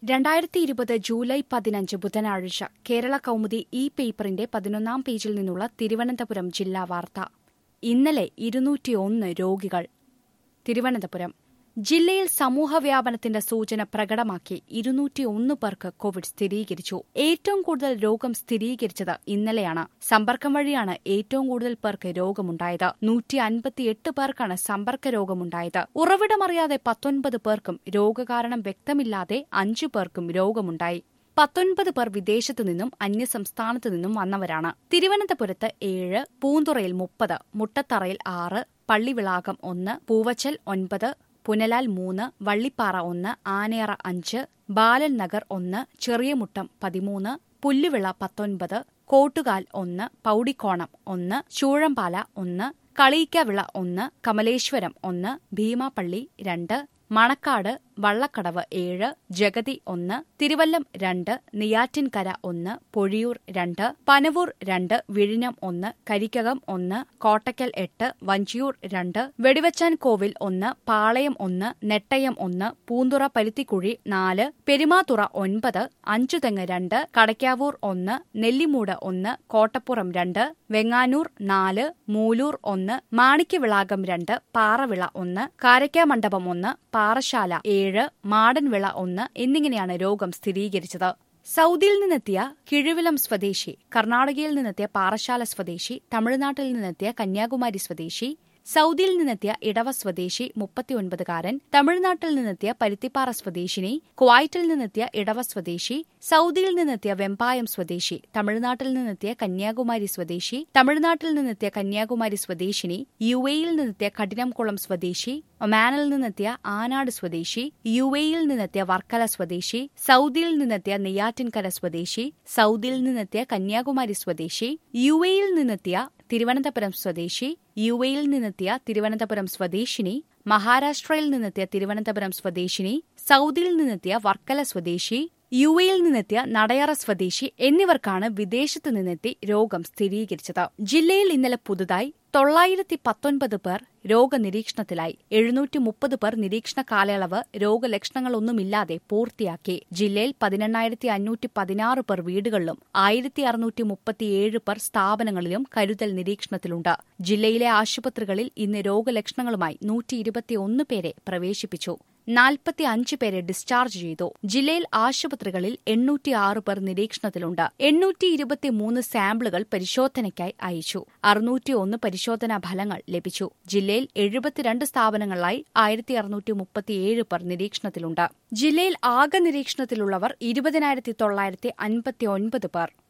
രണ്ടായിരത്തി ഇരുപത് ജൂലൈ പതിനഞ്ച് ബുധനാഴ്ച കേരള കൗമുദി ഈ പേപ്പറിന്റെ പതിനൊന്നാം പേജിൽ നിന്നുള്ള തിരുവനന്തപുരം ജില്ലാ വാർത്ത ഇന്നലെ ഇരുന്നൂറ്റിയൊന്ന് രോഗികൾ തിരുവനന്തപുരം ജില്ലയിൽ സമൂഹവ്യാപനത്തിന്റെ സൂചന പ്രകടമാക്കി ഇരുന്നൂറ്റിയൊന്ന് പേർക്ക് കോവിഡ് സ്ഥിരീകരിച്ചു ഏറ്റവും കൂടുതൽ രോഗം സ്ഥിരീകരിച്ചത് ഇന്നലെയാണ് സമ്പർക്കം വഴിയാണ് ഏറ്റവും കൂടുതൽ പേർക്ക് രോഗമുണ്ടായത് നൂറ്റി അൻപത്തിയെട്ട് പേർക്കാണ് സമ്പർക്ക രോഗമുണ്ടായത് ഉറവിടമറിയാതെ പത്തൊൻപത് പേർക്കും രോഗകാരണം വ്യക്തമില്ലാതെ അഞ്ചു പേർക്കും രോഗമുണ്ടായി പത്തൊൻപത് പേർ വിദേശത്തു നിന്നും അന്യസംസ്ഥാനത്തു നിന്നും വന്നവരാണ് തിരുവനന്തപുരത്ത് ഏഴ് പൂന്തുറയിൽ മുപ്പത് മുട്ടത്തറയിൽ ആറ് പള്ളിവിളാകം ഒന്ന് പൂവച്ചൽ ഒൻപത് പുനലാൽ മൂന്ന് വള്ളിപ്പാറ ഒന്ന് ആനയറ അഞ്ച് ബാലൻ നഗർ ഒന്ന് ചെറിയമുട്ടം പതിമൂന്ന് പുല്ലുവിള പത്തൊൻപത് കോട്ടുകാൽ ഒന്ന് പൌടിക്കോണം ഒന്ന് ചൂഴമ്പാല ഒന്ന് കളിയിക്കവിള ഒന്ന് കമലേശ്വരം ഒന്ന് ഭീമാപള്ളി രണ്ട് മണക്കാട് വള്ളക്കടവ് ഏഴ് ജഗതി ഒന്ന് തിരുവല്ലം രണ്ട് നെയ്യാറ്റിൻകര ഒന്ന് പൊഴിയൂർ രണ്ട് പനവൂർ രണ്ട് വിഴിഞ്ഞം ഒന്ന് കരിക്കകം ഒന്ന് കോട്ടയ്ക്കൽ എട്ട് വഞ്ചിയൂർ രണ്ട് വെടിവച്ചാൻ കോവിൽ ഒന്ന് പാളയം ഒന്ന് നെട്ടയം ഒന്ന് പൂന്തുറ പരുത്തിക്കുഴി നാല് പെരുമാതുറ ഒൻപത് അഞ്ചുതെങ്ങ് രണ്ട് കടയ്ക്കാവൂർ ഒന്ന് നെല്ലിമൂട് ഒന്ന് കോട്ടപ്പുറം രണ്ട് വെങ്ങാനൂർ നാല് മൂലൂർ ഒന്ന് മാണിക്യവിളാകം രണ്ട് പാറവിള ഒന്ന് കാരക്കാമണ്ഡപം ഒന്ന് പാറശാല ഏഴ് മാടൻവിള ഒന്ന് എന്നിങ്ങനെയാണ് രോഗം സ്ഥിരീകരിച്ചത് സൗദിയിൽ നിന്നെത്തിയ കിഴുവിലം സ്വദേശി കർണാടകയിൽ നിന്നെത്തിയ പാറശാല സ്വദേശി തമിഴ്നാട്ടിൽ നിന്നെത്തിയ കന്യാകുമാരി സ്വദേശി സൗദിയിൽ നിന്നെത്തിയ ഇടവ സ്വദേശി മുപ്പത്തിയൊൻപതുകാരൻ തമിഴ്നാട്ടിൽ നിന്നെത്തിയ പരുത്തിപ്പാറ സ്വദേശിനി കുവൈറ്റിൽ നിന്നെത്തിയ ഇടവ സ്വദേശി സൗദിയിൽ നിന്നെത്തിയ വെമ്പായം സ്വദേശി തമിഴ്നാട്ടിൽ നിന്നെത്തിയ കന്യാകുമാരി സ്വദേശി തമിഴ്നാട്ടിൽ നിന്നെത്തിയ കന്യാകുമാരി സ്വദേശിനി യു എയിൽ നിന്നെത്തിയ കഠിനംകുളം സ്വദേശി ഒമാനിൽ നിന്നെത്തിയ ആനാട് സ്വദേശി യു എയിൽ നിന്നെത്തിയ വർക്കല സ്വദേശി സൗദിയിൽ നിന്നെത്തിയ നെയ്യാറ്റിൻകര സ്വദേശി സൗദിയിൽ നിന്നെത്തിയ കന്യാകുമാരി സ്വദേശി യു എയിൽ നിന്നെത്തിയ തിരുവനന്തപുരം സ്വദേശി യു എയിൽ നിന്നെത്തിയ തിരുവനന്തപുരം സ്വദേശിനി മഹാരാഷ്ട്രയിൽ നിന്നെത്തിയ തിരുവനന്തപുരം സ്വദേശിനി സൗദിയിൽ നിന്നെത്തിയ വർക്കല സ്വദേശി യു എയിൽ നിന്നെത്തിയ നടയറ സ്വദേശി എന്നിവർക്കാണ് വിദേശത്തു നിന്നെത്തി രോഗം സ്ഥിരീകരിച്ചത് ജില്ലയിൽ ഇന്നലെ പുതുതായി തൊള്ളായിരത്തി പത്തൊൻപത് പേർ രോഗനിരീക്ഷണത്തിലായി എഴുന്നൂറ്റി മുപ്പത് പേർ നിരീക്ഷണ കാലയളവ് രോഗലക്ഷണങ്ങളൊന്നുമില്ലാതെ പൂർത്തിയാക്കി ജില്ലയിൽ പതിനെണ്ണായിരത്തി അഞ്ഞൂറ്റി പതിനാറ് പേർ വീടുകളിലും ആയിരത്തി അറുന്നൂറ്റി മുപ്പത്തിയേഴ് പേർ സ്ഥാപനങ്ങളിലും കരുതൽ നിരീക്ഷണത്തിലുണ്ട് ജില്ലയിലെ ആശുപത്രികളിൽ ഇന്ന് രോഗലക്ഷണങ്ങളുമായി നൂറ്റി ഇരുപത്തിയൊന്ന് പേരെ പ്രവേശിപ്പിച്ചു നാൽപ്പത്തി അഞ്ച് പേരെ ഡിസ്ചാർജ് ചെയ്തു ജില്ലയിൽ ആശുപത്രികളിൽ എണ്ണൂറ്റിയാറ് പേർ നിരീക്ഷണത്തിലുണ്ട് എണ്ണൂറ്റി ഇരുപത്തിമൂന്ന് സാമ്പിളുകൾ പരിശോധനയ്ക്കായി അയച്ചു അറുന്നൂറ്റിയൊന്ന് പരിശോധനാ ഫലങ്ങൾ ലഭിച്ചു ജില്ലയിൽ എഴുപത്തിരണ്ട് സ്ഥാപനങ്ങളിലായി ആയിരത്തി അറുന്നൂറ്റി മുപ്പത്തിയേഴ് പേർ നിരീക്ഷണത്തിലുണ്ട് ജില്ലയിൽ ആകെ നിരീക്ഷണത്തിലുള്ളവർ ഇരുപതിനായിരത്തി തൊള്ളായിരത്തി അൻപത്തിയൊൻപത് പേർ